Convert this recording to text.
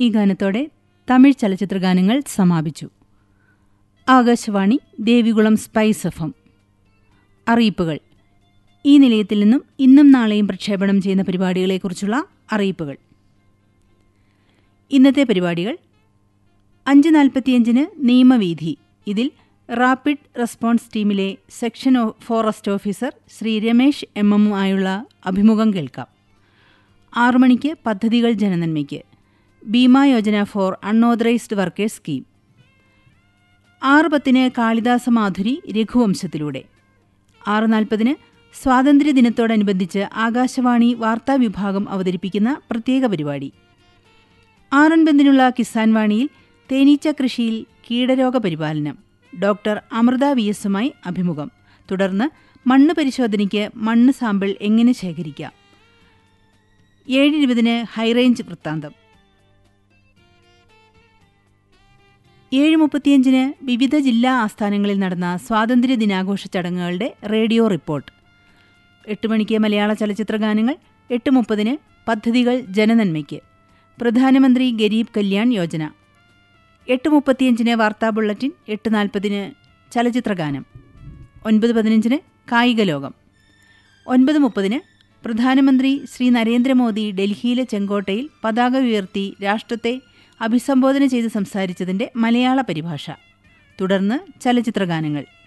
ഈ ഗാനത്തോടെ തമിഴ് ചലച്ചിത്ര ഗാനങ്ങൾ സമാപിച്ചു Akashvani Devikulam spice F M അറിയിപ്പുകൾ ഈ നിലയത്തിൽ നിന്നും ഇന്നും നാളെയും പ്രക്ഷേപണം ചെയ്യുന്ന പരിപാടികളെക്കുറിച്ചുള്ള അറിയിപ്പുകൾ ഇന്നത്തെ പരിപാടികൾ അഞ്ച് നാൽപ്പത്തിയഞ്ചിന് നിയമവീഥി ഇതിൽ റാപ്പിഡ് റെസ്പോൺസ് ടീമിലെ section forest officer Shri Ramesh M എമ്മുമായുള്ള അഭിമുഖം കേൾക്കാം ആറു മണിക്ക് പദ്ധതികൾ ജനനന്മയ്ക്ക് Bhima Yojana for unauthorised workers scheme ആറ് പത്തിന് കാളിദാസ മാധുരി രഘുവംശത്തിലൂടെ ആറ് നാൽപ്പതിന് സ്വാതന്ത്ര്യദിനത്തോടനുബന്ധിച്ച് ആകാശവാണി വാർത്താ വിഭാഗം അവതരിപ്പിക്കുന്ന പ്രത്യേക പരിപാടി ആറൻപതിനുള്ള കിസാൻ വാണിയിൽ തേനീച്ച കൃഷിയിൽ കീടരോഗ പരിപാലനം ഡോക്ടർ അമൃത വി എസുമായി അഭിമുഖം തുടർന്ന് മണ്ണ് പരിശോധനയ്ക്ക് മണ്ണ് സാമ്പിൾ എങ്ങനെ ശേഖരിക്കാം ഏഴ് ഇരുപതിന് ഹൈറേഞ്ച് വൃത്താന്തം ഏഴ് മുപ്പത്തിയഞ്ചിന് വിവിധ ജില്ലാ ആസ്ഥാനങ്ങളിൽ നടന്ന സ്വാതന്ത്ര്യ ദിനാഘോഷ ചടങ്ങുകളുടെ റേഡിയോ റിപ്പോർട്ട് എട്ട് മണിക്ക് മലയാള ചലച്ചിത്ര ഗാനങ്ങൾ എട്ട് മുപ്പതിന് പദ്ധതികൾ ജനനന്മയ്ക്ക് പ്രധാനമന്ത്രി ഗരീബ് കല്യാൺ യോജന എട്ട് മുപ്പത്തിയഞ്ചിന് വാർത്താ ബുള്ളറ്റിൻ എട്ട് നാൽപ്പതിന് ചലച്ചിത്രഗാനം ഒൻപത് പതിനഞ്ചിന് കായിക ലോകം ഒൻപത് മുപ്പതിന് പ്രധാനമന്ത്രി ശ്രീ നരേന്ദ്രമോദി ഡൽഹിയിലെ ചെങ്കോട്ടയിൽ പതാക ഉയർത്തി രാഷ്ട്രത്തെ അഭിസംബോധന ചെയ്ത് സംസാരിച്ചതിന്റെ മലയാള പരിഭാഷ തുടർന്ന് ചലച്ചിത്രഗാനങ്ങൾ